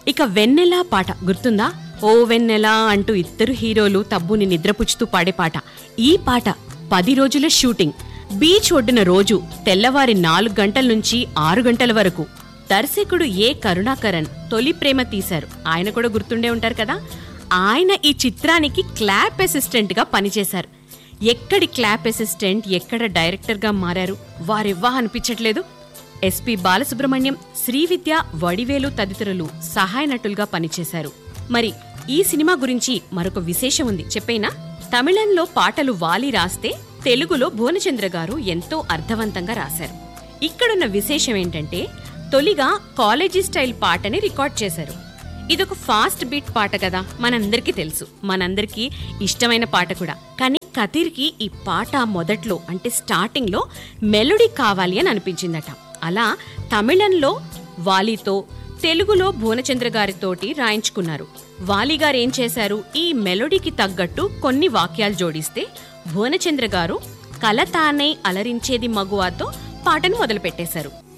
ఇక వెన్నెల పాట గుర్తుందా ఓ వెన్నెల అంటూ ఇద్దరు హీరోలు తబ్బుని నిద్రపుచ్చుతూ పాడే పాట ఈ పాట పది రోజుల షూటింగ్ బీచ్ ఒడ్డున రోజు తెల్లవారి నాలుగు గంటల నుంచి ఆరు గంటల వరకు దర్శకుడు ఏ కరుణాకరన్ తొలి ప్రేమ తీశారు ఆయన కూడా గుర్తుండే ఉంటారు కదా ఆయన ఈ చిత్రానికి క్లాప్ అసిస్టెంట్ గా పనిచేశారు ఎక్కడి క్లాప్ అసిస్టెంట్ ఎక్కడ డైరెక్టర్ గా మారారు వారెవ్వా అనిపించట్లేదు ఎస్పి బాలసుబ్రహ్మణ్యం శ్రీవిద్య వడివేలు తదితరులు సహాయ నటులుగా పనిచేశారు మరి ఈ సినిమా గురించి మరొక విశేషం ఉంది చెప్పేనా తమిళంలో పాటలు వాలి రాస్తే తెలుగులో భువనచంద్ర గారు ఎంతో అర్థవంతంగా రాశారు ఇక్కడున్న విశేషం ఏంటంటే తొలిగా కాలేజీ స్టైల్ పాటని రికార్డ్ చేశారు ఇదొక ఫాస్ట్ బీట్ పాట కదా మనందరికీ తెలుసు మనందరికీ ఇష్టమైన పాట కూడా కానీ కతిర్కి ఈ పాట మొదట్లో అంటే స్టార్టింగ్ లో మెలోడీ కావాలి అని అనిపించిందట అలా తమిళంలో వాలీతో తెలుగులో భువనచంద్ర గారితోటి రాయించుకున్నారు వాలి గారు ఏం చేశారు ఈ మెలోడీకి తగ్గట్టు కొన్ని వాక్యాలు జోడిస్తే భువనచంద్ర గారు కల తానై అలరించేది మగువాతో పాటను మొదలుపెట్టేశారు